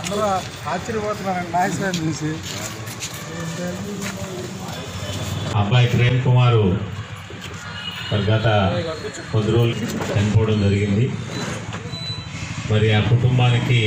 అందరూ ఆశ్చర్యపోతున్నారండి నాయకులను చూసి అబ్బాయి ప్రేమ్ కుమారు మరి గత కొద్ది రోజులు చనిపోవడం జరిగింది మరి ఆ కుటుంబానికి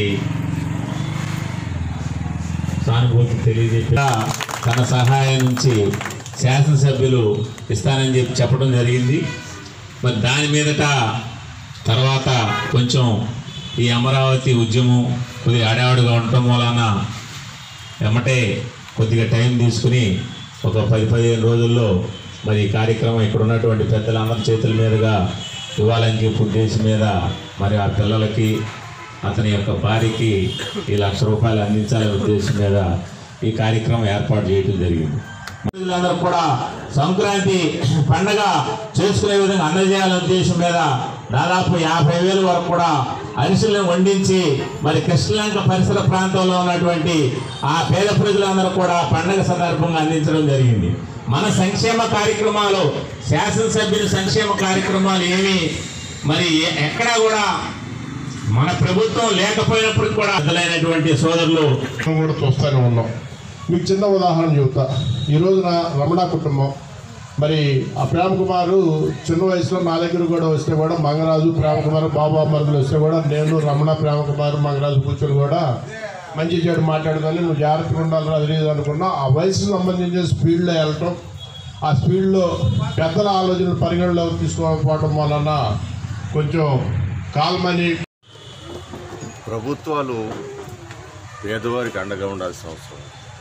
సానుభూతి తెలియజేసి తన సహాయం నుంచి శాసనసభ్యులు ఇస్తానని చెప్పి చెప్పడం జరిగింది మరి దాని మీదట తర్వాత కొంచెం ఈ అమరావతి ఉద్యమం కొద్దిగా అడావుడిగా ఉండటం వలన వెంబటే కొద్దిగా టైం తీసుకుని ఒక పది పదిహేను రోజుల్లో మరి ఈ కార్యక్రమం ఇక్కడ ఉన్నటువంటి పెద్దలందరి చేతుల మీదుగా ఇవ్వాలని చెప్పి ఉద్దేశం మీద మరి ఆ పిల్లలకి అతని యొక్క భార్యకి ఈ లక్ష రూపాయలు అందించాలనే ఉద్దేశం మీద ఈ కార్యక్రమం ఏర్పాటు చేయడం జరిగింది ప్రజలందరూ కూడా సంక్రాంతి పండగ చేసుకునే విధంగా అందజేయాలనే ఉద్దేశం మీద దాదాపు యాభై వేల వరకు కూడా అరిసెలను వండించి మరి కృష్ణలంక పరిసర ప్రాంతంలో ఉన్నటువంటి ఆ పేద ప్రజలందరూ కూడా పండగ సందర్భంగా అందించడం జరిగింది మన సంక్షేమ కార్యక్రమాలు శాసనసభ్యుల సంక్షేమ కార్యక్రమాలు ఏమి మరి ఎ- ఎక్కడా కూడా మన ప్రభుత్వం లేకపోయినప్పుడు కూడా అసలైనటువంటి సోదరులు మనం కూడా చూస్తూనే ఉన్నాం మీకు చిన్న ఉదాహరణ చెబుతా ఈ రోజున రమణ కుటుంబం మరి ఆ ప్రేమ కుమారు చిన్న వయసులో నా దగ్గర కూడా వస్తే కూడా మంగరాజు ప్రేమ కుమార్ బాబా మరుదులు వస్తే కూడా నేను రమణ ప్రేమ కుమార్ మంగరాజు కూర్చొని కూడా మంచి చెడు మాట్లాడుకొని నువ్వు జాగ్రత్తగా ఉండాలి అది లేదు అనుకున్నా ఆ వయసుకు సంబంధించిన స్పీడ్లో వెళ్ళటం ఆ స్పీడ్లో పెద్దల ఆలోచనలు పరిగణలోకి తీసుకోకపోవడం వలన కొంచెం కాల్మని ప్రభుత్వాలు పేదవారికి అండగా ఉండాల్సిన అవసరం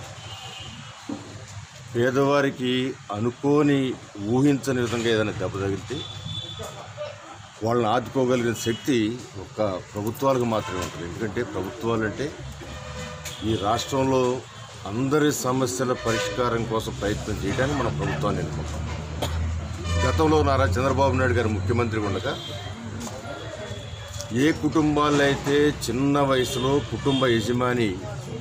పేదవారికి అనుకోని ఊహించని విధంగా ఏదైనా దెబ్బ తగిలితే వాళ్ళని ఆదుకోగలిగిన శక్తి ఒక ప్రభుత్వాలకు మాత్రమే ఉంటుంది ఎందుకంటే ప్రభుత్వాలు అంటే ఈ రాష్ట్రంలో అందరి సమస్యల పరిష్కారం కోసం ప్రయత్నం చేయడానికి మన ప్రభుత్వాన్ని ఎన్నుకుంటాం గతంలో నారా చంద్రబాబు నాయుడు గారు ముఖ్యమంత్రి ఉండగా ఏ కుటుంబాల్లో అయితే చిన్న వయసులో కుటుంబ యజమాని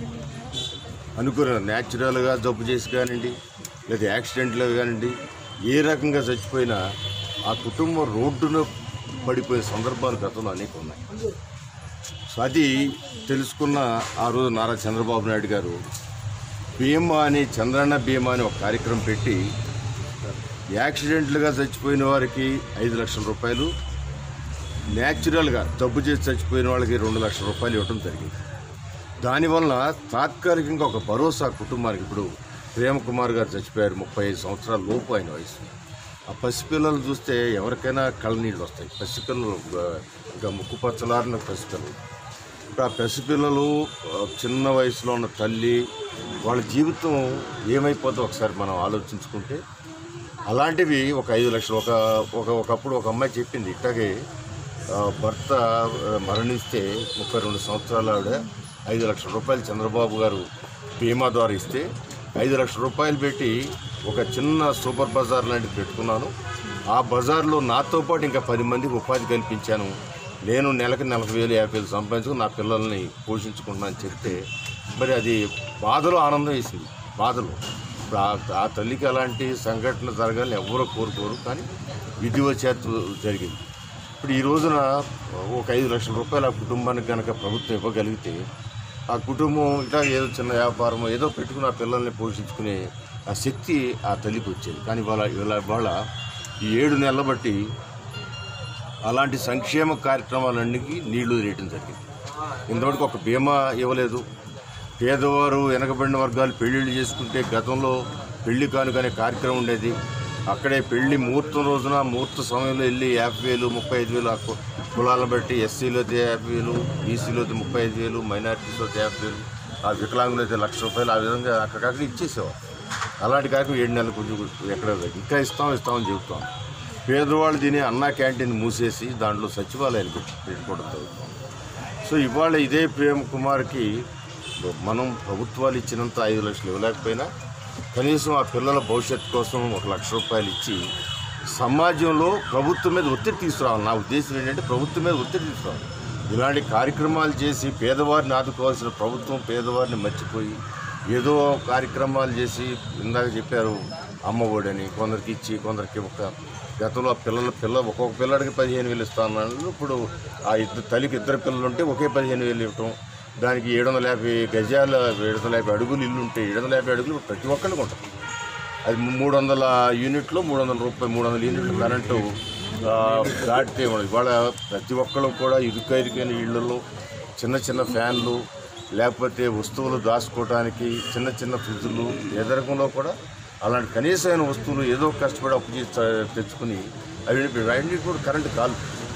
అనుకున్న న్యాచురల్గా జబ్బు చేసి కానివ్వండి లేదా యాక్సిడెంట్లో కానివ్వండి ఏ రకంగా చచ్చిపోయినా ఆ కుటుంబం రోడ్డున పడిపోయే సందర్భాలు గతంలో అనేక ఉన్నాయి సో అది తెలుసుకున్న ఆ రోజు నారా చంద్రబాబు నాయుడు గారు బీమా అని చంద్రన్న బీమా అని ఒక కార్యక్రమం పెట్టి యాక్సిడెంట్లుగా చచ్చిపోయిన వారికి ఐదు లక్షల రూపాయలు న్యాచురల్గా జబ్బు చేసి చచ్చిపోయిన వాళ్ళకి రెండు లక్షల రూపాయలు ఇవ్వడం జరిగింది దానివల్ల తాత్కాలికంగా ఒక భరోసా కుటుంబానికి ఇప్పుడు ప్రేమ కుమార్ గారు చచ్చిపోయారు ముప్పై ఐదు సంవత్సరాల లోపు ఆయన వయసు ఆ పసిపిల్లలు చూస్తే ఎవరికైనా కళ్ళనీళ్ళు వస్తాయి పసిపిల్లలు ఆ, ఇంకా ముక్కు పచ్చలారిన పసిపిల్లలు ఇప్పుడు ఆ పసిపిల్లలు ఆ, చిన్న వయసులో ఉన్న తల్లి వాళ్ళ జీవితం ఏమైపోతుందో ఒకసారి మనం ఆలోచించుకుంటే అలాంటివి ఒక ఐదు లక్షలు ఒక ఒక ఒకప్పుడు ఒక అమ్మాయి చెప్పింది ఇట్లాగే ఆ, భర్త ఆ, మరణిస్తే ముప్పై రెండు సంవత్సరాల ఆవిడ ఐదు లక్షల రూపాయలు చంద్రబాబు గారు బీమా ద్వారా ఇస్తే ఐదు లక్షల రూపాయలు పెట్టి ఒక చిన్న సూపర్ బజార్ లాంటిది పెట్టుకున్నాను ఆ బజార్లో నాతో పాటు ఇంకా పది మందికి ఉపాధి కల్పించాను నేను నెలకు నలభై వేలు యాభై వేలు సంపాదించుకుని నా పిల్లల్ని పోషించుకుంటున్నాను అని చెప్తే మరి అది బాధలో ఆనందం వేసింది బాధలో ఇప్పుడు ఆ ఆ తల్లికి అలాంటి సంఘటన జరగాలని ఎవరో కోరుకోరు కానీ విధివశాత్తు జరిగింది ఇప్పుడు ఈ రోజున ఒక ఐదు లక్షల రూపాయలు ఆ కుటుంబానికి కనుక ప్రభుత్వం ఇవ్వగలిగితే ఆ కుటుంబం ఇట్లా ఏదో చిన్న వ్యాపారం ఏదో పెట్టుకుని ఆ పిల్లల్ని పోషించుకునే ఆ శక్తి ఆ తల్లికి వచ్చేది కానీ ఇవాళ ఇవాళ ఇవాళ ఈ ఏడు నెలల బట్టి అలాంటి సంక్షేమ కార్యక్రమాలన్నిటికీ నీళ్లు రేయటం జరిగింది ఇంతవరకు ఒక బీమా ఇవ్వలేదు పేదవారు వెనకబడిన వర్గాలు పెళ్లిళ్ళు చేసుకుంటే గతంలో పెళ్లి కానుకనే కార్యక్రమం ఉండేది అక్కడే పెళ్లి ముహూర్తం రోజున ముహూర్త సమయంలో వెళ్ళి యాభై వేలు ముప్పై ఐదు వేలు ఆ కు- కులాలను బట్టి ఎస్సీలో అయితే యాభై వేలు బీసీలో అయితే ముప్పై ఐదు వేలు మైనారిటీస్లో అయితే యాభై వేలు ఆ వికలాంగులు అయితే లక్ష రూపాయలు ఆ విధంగా అక్కడికక్కడ ఇచ్చేసేవారు అలాంటి కార్యక్రమం ఏడు నెలలు కొంచెం ఎక్కడ ఇంకా ఇస్తాం ఇస్తామని చెబుతాం పేదవాళ్ళు తినే అన్నా క్యాంటీన్ మూసేసి దాంట్లో సచివాలయాలు పెట్టి పెట్టుకోవడం జరుగుతుంది సో ఇవాళ ఇదే ప్రేమ్ కుమార్కి మనం ప్రభుత్వాలు ఇచ్చినంత ఐదు లక్షలు ఇవ్వలేకపోయినా కనీసం ఆ పిల్లల భవిష్యత్తు కోసం ఒక లక్ష రూపాయలు ఇచ్చి సమాజంలో ప్రభుత్వం మీద ఒత్తిడి తీసుకురావాలి నా ఉద్దేశం ఏంటంటే ప్రభుత్వం మీద ఒత్తిడి తీసుకురావాలి ఇలాంటి కార్యక్రమాలు చేసి పేదవారిని ఆదుకోవాల్సిన ప్రభుత్వం పేదవారిని మర్చిపోయి ఏదో కార్యక్రమాలు చేసి ఇందాక చెప్పారు అమ్మ ఒడని కొందరికి ఇచ్చి కొందరికి ఒక గతంలో ఆ పిల్లల పిల్ల ఒక్కొక్క పిల్లడికి పదిహేను వేలు ఇస్తాను ఇప్పుడు ఆ ఇద్దరు తల్లికి ఇద్దరు పిల్లలు ఉంటే ఒకే పదిహేను వేలు ఇవ్వటం దానికి ఏడు వందల యాభై గజాల ఏడు వందల యాభై అడుగులు ఇల్లు ఉంటే ఏడు వందల యాభై అడుగులు ప్రతి ఒక్కరికి ఉంటుంది అది మూడు వందల యూనిట్లు మూడు వందల రూపాయలు మూడు వందల యూనిట్లు కరెంటు ఆ, దాటితే మనం ఇవాళ ప్రతి ఒక్కరు కూడా ఇరుక ఇరుకైన ఇళ్ళల్లో చిన్న చిన్న ఫ్యాన్లు లేకపోతే వస్తువులు దాచుకోవడానికి చిన్న చిన్న ఫ్రిడ్జులు ఎదరకంలో కూడా అలాంటి కనీసమైన వస్తువులు ఏదో కష్టపడి అప్పు చేసి తె- తెచ్చుకుని అవి అవన్నీ కూడా కరెంటు కాలు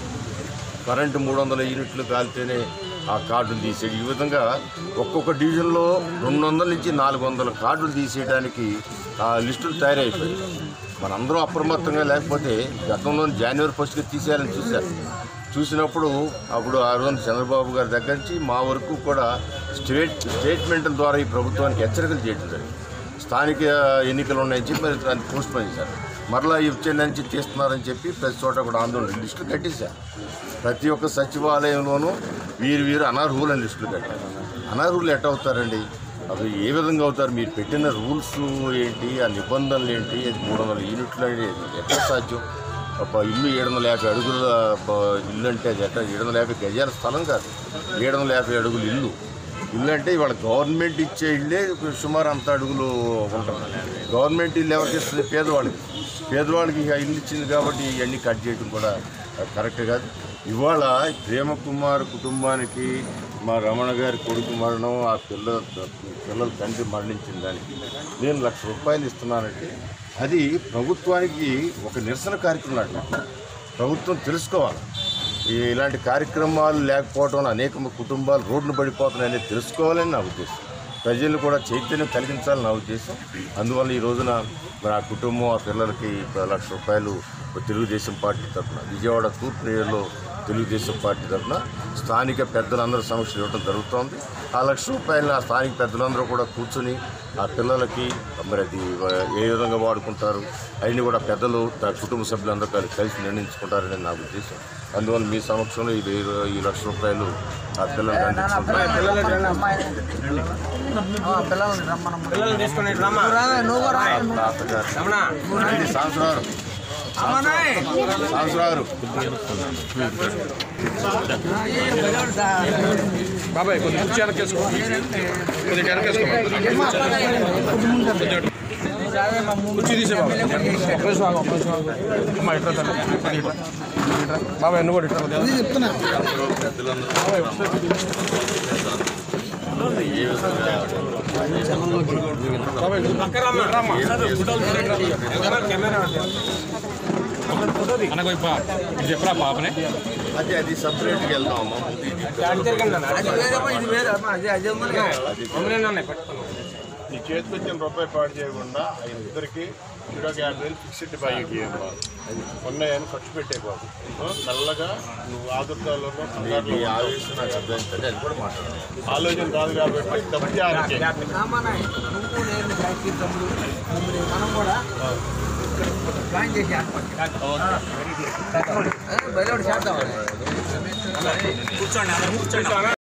కరెంటు మూడు వందల యూనిట్లు కాలితేనే ఆ కార్డులు తీసేది ఈ విధంగా ఒక్కొక్క డివిజన్లో రెండు వందల నుంచి నాలుగు వందల కార్డులు తీసేయడానికి ఆ లిస్టులు తయారైపోయాయి మనందరం అప్రమత్తంగా లేకపోతే గతంలో జనవరి ఫస్ట్కి తీసేయాలని చూశారు చూసినప్పుడు అప్పుడు ఆ రోజు చంద్రబాబు గారి దగ్గర నుంచి మా వరకు కూడా స్టేట్ స్టేట్మెంట్ల ద్వారా ఈ ప్రభుత్వానికి హెచ్చరికలు చేయడం జరిగింది స్థానిక ఎన్నికలు ఉన్నాయని చెప్పి మరి దాన్ని పోస్ట్ పోన్ చేశారు మరలా ఇచ్చే నుంచి తీస్తున్నారని చెప్పి ప్రతి చోట కూడా ఆందోళన లిస్టులు కట్టేశారు ప్రతి ఒక్క సచివాలయంలోనూ వీరు వీరు అనర్హులని లిస్టులు కట్టారు అనర్హులు ఎట్ట అవుతారండి అవి ఏ విధంగా అవుతారు మీరు పెట్టిన రూల్స్ ఏంటి ఆ నిబంధనలు ఏంటి అది మూడు వందల యూనిట్లు అనేది ఎట్లా సాధ్యం ఒక ఇల్లు ఏడు వందల యాభై అడుగుల ప- ఇల్లు అంటే అది ఎట్లా ఏడు వందల యాభై గజాల స్థలం కాదు ఏడు వందల యాభై అడుగుల ఇల్లు ఇల్లు అంటే ఇవాళ గవర్నమెంట్ ఇచ్చే ఇల్లే సుమారు అంత అడుగులు ఉంటుంది గవర్నమెంట్ ఇల్లు ఎవరికి ఇస్తుంది పేదవాళ్ళకి పేదవాళ్ళకి ఇక ఇల్లు ఇచ్చింది కాబట్టి ఇవన్నీ కట్ చేయడం కూడా కరెక్ట్ కాదు ఇవాళ ప్రేమ కుమార్ కుటుంబానికి మా రమణ గారి కొడుకు మరణం ఆ పిల్ల పిల్లల తండ్రి మరణించిన దానికి నేను లక్ష రూపాయలు ఇస్తున్నానంటే అది ప్రభుత్వానికి ఒక నిరసన కార్యక్రమం లాంటిది. ప్రభుత్వం తెలుసుకోవాలి ఈ ఇలాంటి కార్యక్రమాలు లేకపోవడం వల్ల అనేక కుటుంబాలు రోడ్లు పడిపోతున్నాయని తెలుసుకోవాలని నా ఉద్దేశం ప్రజలు కూడా చైతన్యం కలిగించాలని నా ఉద్దేశం అందువల్ల ఈ రోజున మరి ఆ కుటుంబం ఆ పిల్లలకి లక్ష రూపాయలు తెలుగుదేశం పార్టీ తరఫున విజయవాడ తూర్పు నియోజకవర్గంలో తెలుగుదేశం పార్టీ తరఫున స్థానిక పెద్దలందరూ సమక్షం ఇవ్వడం జరుగుతోంది ఆ లక్ష రూపాయలను ఆ స్థానిక పెద్దలందరూ కూడా కూర్చొని ఆ పిల్లలకి మరి అది ఏ విధంగా వాడుకుంటారు అవన్నీ కూడా పెద్దలు త- కుటుంబ సభ్యులందరూ కలిసి కలిసి నిర్ణయించుకుంటారని నా ఉద్దేశం అందువల్ల మీ సమక్షంలో ఈ వెయ్యి- ఈ లక్ష రూపాయలు ఆ పిల్లలకు అందించుకుంటారు పిల్లల్ని తీసుకుని రమ్మా తాతగారు రండి, సంవత్సరాలు సంవత్సరాలు బాబాయ్ కొంచెం కుర్చీ వెనకేసుకో కొంచెం వెనకేసుకో కుర్చీ తీసే బాబాయ్ ఒక్క నిమిషం ఆగు, ఒక్క నిమిషం ఆగు. అమ్మా ఇట్రా తల్లి. ఇట్రా. ఇట్రా. బాబాయ్ నువ్వు కూడా ఇట్రా బాబాయ్ పక్కన రమ్మా. రమ్మా. అనగోయిపా ఇది చెప్పరా పాపనే అది అది సపరేట్గా వెళ్దాం అమ్మ ముందు ఇది నీ చేతికి వచ్చిన రూపాయి పాడు చేయకుండా ఆయన ఇద్దరికి జీరో యాభై వేలు ఫిక్స్డ్ డిపాజిట్ చేయమ్మా ఉన్నాయని ఖర్చు పెట్టే బాబు ఆ, మెల్లగా నువ్వు ఆదుర్దాలలో మీ కంగారులో ఉన్నావు. ఆవేశం నాకు అర్థమైంది అది కూడా మాట్లాడాలి ఆలోచన రాదు కాబట్టి తప్పితే మనం కూడా ప్లాన్ చేసి బయట చేద్దాం కూర్చోండి అందరూ కూర్చోండి